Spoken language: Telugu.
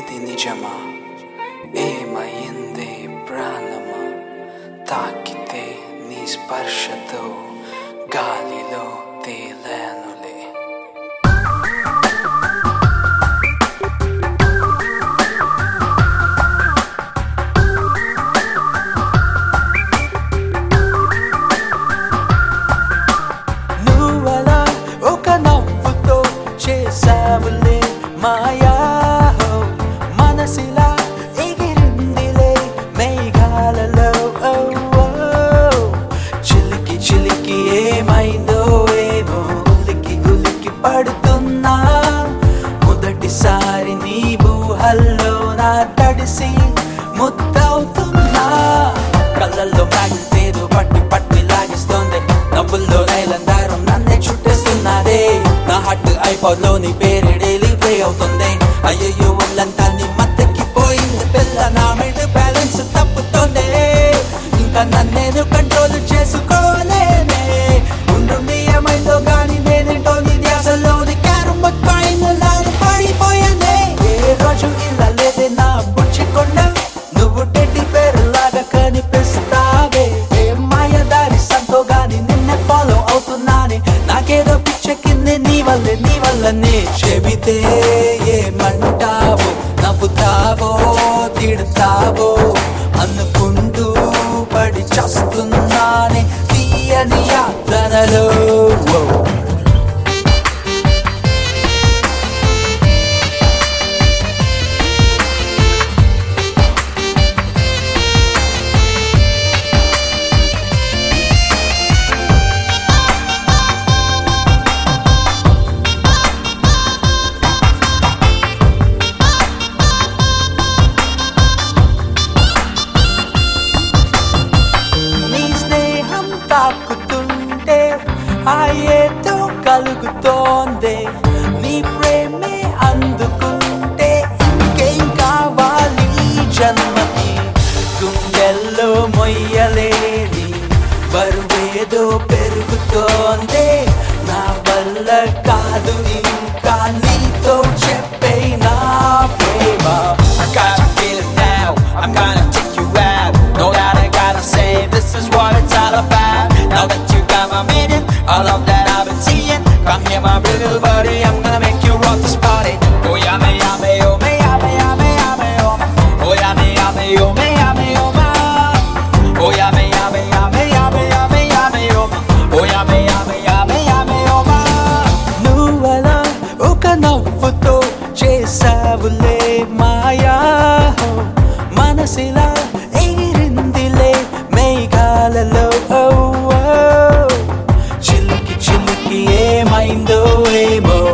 ఇది నిజమా ఏమైంది ప్రాణమా తాకితే నీ స్పర్శతో గాలిలో తేలానులే నువ్వలా ఒక నవ్వుతో చేసావులే మాయా హో. మనసిలా ఎగిరిందిలే మేఘాలలో ఓ, ఓ. చిలికి చిలికి ఏమైందో ఏమో ఉలికి ఉలికి పడుతున్నా మొదటిసారి నీ ఊహల్లో నా తడిసి ముద్దవుతున్నా కళ్ళల్లో మ్యాగితేదో పట్టి పట్టి లాగిస్తోంది నవ్వుల్లో రైలందారం నన్నే చుట్టేస్తున్నదే నా హట్ ఐపాడ్ లో నీ పేరు డైలీ ప్లే అవుతుంది అయ్యయ్యో ఒళ్ళంతా నీ మత్తెక్కి పోయింది పిల్ల నా మీద బ్యాలెన్స్ తప్పుతోంది ఇంకా నన్నేను కంట్రోల్ చేసుకోలేనే ఉండుండి ఏమైందో గాని నేనేంటో నీ ధ్యాసలోని క్యారం పైన లాగా పడిపోయానే ఏ రోజు ఇలా లేదే నా బుచ్చికొండ నువ్వు టెడ్డి పేరు లాగా కనిపిస్తావే ఏ మాయదారి సంతో గాని నిన్నే ఫాలో అవుతున్నానే నాకేదో పిచ్చెక్కింది నీ వల్లే నీ వల్లనే చెబితే ఏమంటావో నవ్వుతావో తిడతావో అనుకుంటూ పడి చస్తున్నానే తీయని యాత్రలో నీ స్నేహం తాకుతుంటే ఆ ఏదో కలుగుతోంది నీ ప్రేమే అందుకుంటే ఇంకేం కావాలి ఈ జన్మకి గుండెల్లో మొయ్యలేని బరువేదో పెరుగుతోంది నా వల్ల కాదు ఇంకా నీతో చెప్పే నా ప్రేమ I got to feel it now. I'm gonna take you out. Know that I gotta say this is what it's all about. Now that you got my meaning, all of that I've been seeing. Come here, my little buddy. I'm gonna make you rock this party. Oh yeah, me, yeah, me, oh me, yeah, me, yeah, me, yeah, me, oh me. Oh yeah, me, yeah, me, oh me, yeah, me, oh me. Oh yeah, me, yeah, me, yeah, me, yeah, me, yeah, me, yeah, me, oh me. Oh yeah, me, yeah, me, yeah, me, yeah, me, oh me. నువ్వలా ఒక నవ్వుతో చేసావులే మాయా హో. మనసిలా ఎగిరిందిలే మేఘాలలో ఓ, ఓ. చిలికి చిలికి ఏమైందో ఏమో